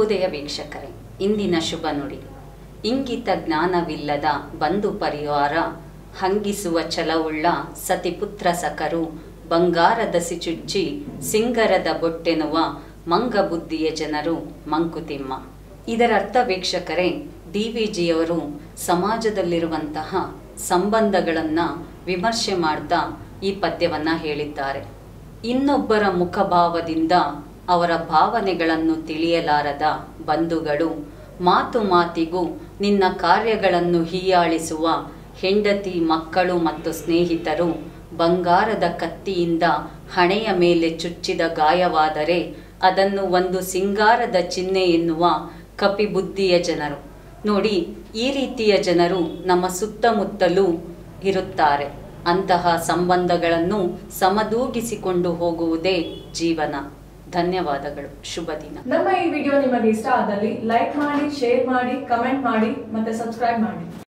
ಶುಭೋದಯ ವೀಕ್ಷಕರೇ ಇಂದಿನ ಶುಭ ನುಡಿ ಇಂಗಿತ ಜ್ಞಾನವಿಲ್ಲದ ಬಂಧು ಪರಿವಾರ ಹಂಗಿಸುವ ಛಲವುಳ್ಳ ಸತಿಪುತ್ರ ಸಕರು ಬಂಗಾರದ ಸಿಚುಜ್ಜಿ ಸಿಂಗರದ ಬೊಟ್ಟೆನುವ ಮಂಗಬುದ್ಧಿಯ ಜನರು ಮಂಕುತಿಮ್ಮ ಇದರರ್ಥ ವೀಕ್ಷಕರೇ ಡಿ ವಿ ಜಿಯವರು ಸಮಾಜದಲ್ಲಿರುವಂತಹ ಸಂಬಂಧಗಳನ್ನು ವಿಮರ್ಶೆ ಮಾಡ್ತಾ ಈ ಪದ್ಯವನ್ನು ಹೇಳಿದ್ದಾರೆ ಇನ್ನೊಬ್ಬರ ಮುಖಭಾವದಿಂದ ಅವರ ಭಾವನೆಗಳನ್ನು ತಿಳಿಯಲಾರದ ಬಂಧುಗಳು ಮಾತು ಮಾತಿಗೂ ನಿನ್ನ ಕಾರ್ಯಗಳನ್ನು ಹೀಯಾಳಿಸುವ ಹೆಂಡತಿ ಮಕ್ಕಳು ಮತ್ತು ಸ್ನೇಹಿತರು ಬಂಗಾರದ ಕತ್ತಿಯಿಂದ ಹಣೆಯ ಮೇಲೆ ಚುಚ್ಚಿದ ಗಾಯವಾದರೆ ಅದನ್ನು ಒಂದು ಸಿಂಗಾರದ ಚಿಹ್ನೆ ಎನ್ನುವ ಕಪಿಬುದ್ಧಿಯ ಜನರು ನೋಡಿ ಈ ರೀತಿಯ ಜನರು ನಮ್ಮ ಸುತ್ತಮುತ್ತಲೂ ಇರುತ್ತಾರೆ ಅಂತಹ ಸಂಬಂಧಗಳನ್ನು ಸಮದೂಗಿಸಿಕೊಂಡು ಹೋಗುವುದೇ ಜೀವನ ಧನ್ಯವಾದಗಳು ಶುಭ ದಿನ ನಮ್ಮ ಈ ವಿಡಿಯೋ ನಿಮಗೆ ಇಷ್ಟ ಆದಲ್ಲಿ ಲೈಕ್ ಮಾಡಿ ಶೇರ್ ಮಾಡಿ ಕಮೆಂಟ್ ಮಾಡಿ ಮತ್ತೆ ಸಬ್ಸ್ಕ್ರೈಬ್ ಮಾಡಿ